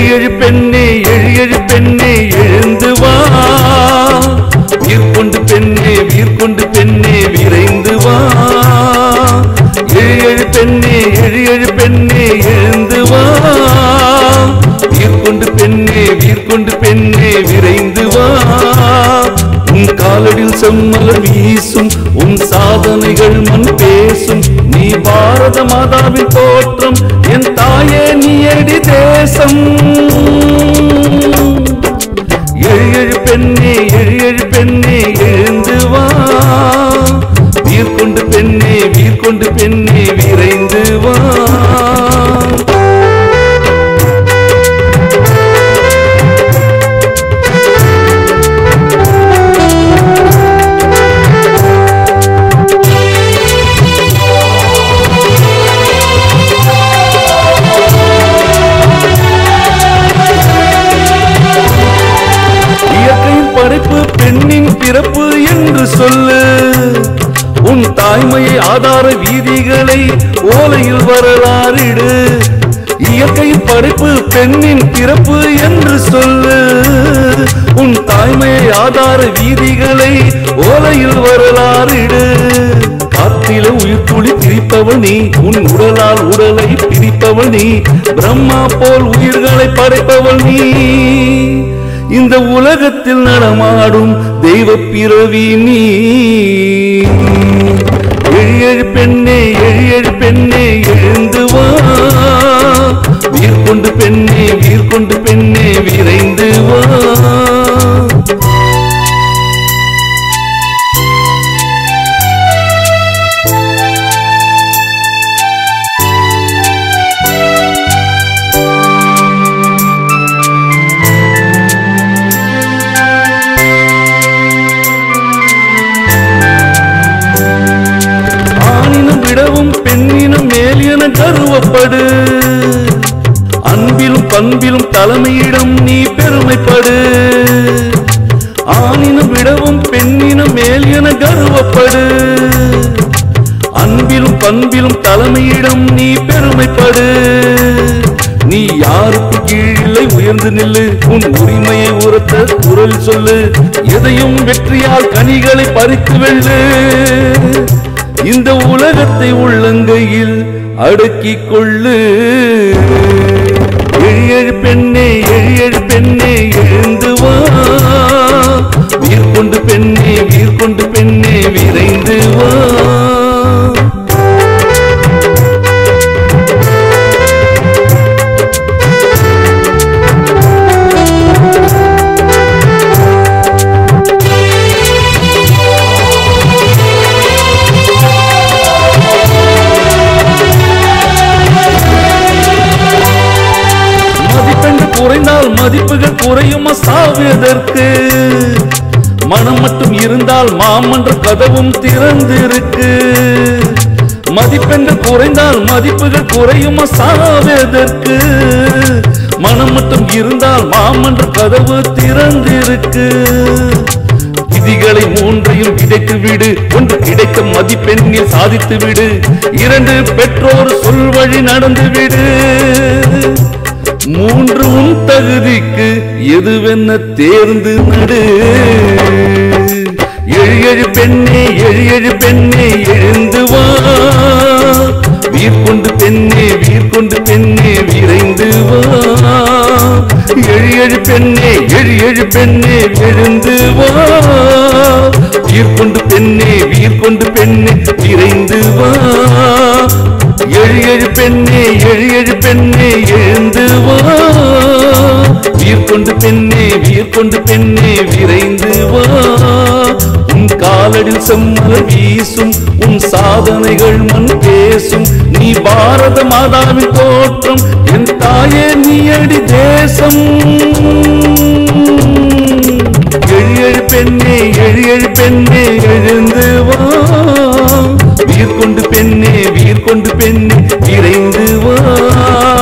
எழு பெண்ணே எழு எழு பெண்ணே எழுந்து வா வீர்கொண்டு பெண்ணே வீர்கொண்டு பெண்ணே விரைந்து வா எழு எழு பெண்ணே எழு எழு பெண்ணே எழுந்து வா வீர்கொண்டு பெண்ணே வீர்கொண்டு பெண்ணே விரைந்து வா உன் காலடில் செம்மலர் வீசும் உன் சாதனைகள் மண் பேசும் நீ பாரத மாதாவின் தோற்றம் என் தாயே நீ அடி தேசம் எழு எழு பெண்ணே எழு எழு பெண்ணே எழுந்து வா வீர்கொண்டு பெண்ணே வீர்கொண்டு பெண்ணே விரைந்து வா இயற்கையின் படைப்பு பெண்ணின் பிறப்பு என்று சொல்லு உன் தாய்மையை ஆதார வீதிகளை ஓலையில் வரலாறிடு இயற்கையின் படைப்பு பெண்ணின் பிறப்பு என்று சொல்லு உன் தாய்மையை ஆதார வீதிகளை ஓலையில் வரலாறிடு காத்தில உயிர் துளி பிரிப்பவள் நீ உன் உடலால் உடலை பிரிப்பவள் நீ பிரம்மா போல் உயிர்களை படைப்பவள் நீ இந்த உலகத்தில் நடமாடும் தெய்வ பிறவி நீ எழு எழு பெண்ணே எழு எழு பெண்ணே எழுந்து வா வீர்கொண்டு பெண்ணே வீர்கொண்டு பெண்ணே விரைந்து வா ஆணினும் விடவும் பெண்ணினும் மேல் என கருவப்படு அன்பிலும் பண்பிலும் தலைமையிடம் நீ பெருமைப்படு ஆணினும் விடவும் பெண்ணினும் மேல் என கருவப்படு அன்பிலும் பண்பிலும் தலைமையிடம் நீ பெருமைப்படு நீ யாருக்கு கீழில்லை உயர்ந்து நில்லு உன் உரிமையை உரத்த குரல் சொல்லு எதையும் வெற்றியால் கனிகளை பறித்து வெல்லு இந்த உலகத்தை உள்ளங்கையில் அடக்கிக் கொள்ளு எழு எழு பெண்ணே எழு எழு பெண்ணே எழுந்து வா வீர்கொண்டு பெண்ணே வீர்கொண்டு பெண்ணே விரைந்து வா மதிப்பென்று குறைந்தால் மதிப்புகள் குறையுமா சாவியதற்கு மனம் மட்டும் இருந்தால் மாமன்ற கதவும் திறந்திருக்கு மதிப்பென்று குறைந்தால் மதிப்புகள் குறையுமா சாவியதற்கு மனம் மட்டும் இருந்தால் மாமன்ற கதவு திறந்திருக்கு விதிகளை மூன்றையும் விதைத்து விடு ஒன்று கிடைத்த மதிப்பெண்ணில் சாதித்து விடு இரண்டு பெற்றோர் சொல் வழி நடந்து விடு மூன்று உன் தகுதிக்கு எதுவென்ன தேர்ந்து நடு எழு எழு பெண்ணே எழு எழு பெண்ணே எழுந்து வா வீர்கொண்டு பெண்ணே வீர்கொண்டு பெண்ணே விரைந்து வா எழு எழு பெண்ணே எழு எழு பெண்ணே எழுந்து வா வீர்கொண்டு பெண்ணே வீர்கொண்டு பெண்ணே விரைந்து வா எழு எழு பெண்ணே எழு எழு பெண்ணே எழுந்து வா வீர்கொண்டு பெண்ணே வீர்கொண்டு பெண்ணே விரைந்து வா உன் காலடில் செம்மலர் வீசும் உன் சாதனைகள் மண் பேசும் நீ பாரத மாதாவின் தோற்றம் என் தாயே நீ அடி தேசம் எழு எழு பெண்ணே எழு எழு பெண்ணே எழுந்து வா வீர்கொண்டு பெண்ணே வீர்கொண்டு பெண்ணே விரைந்து வா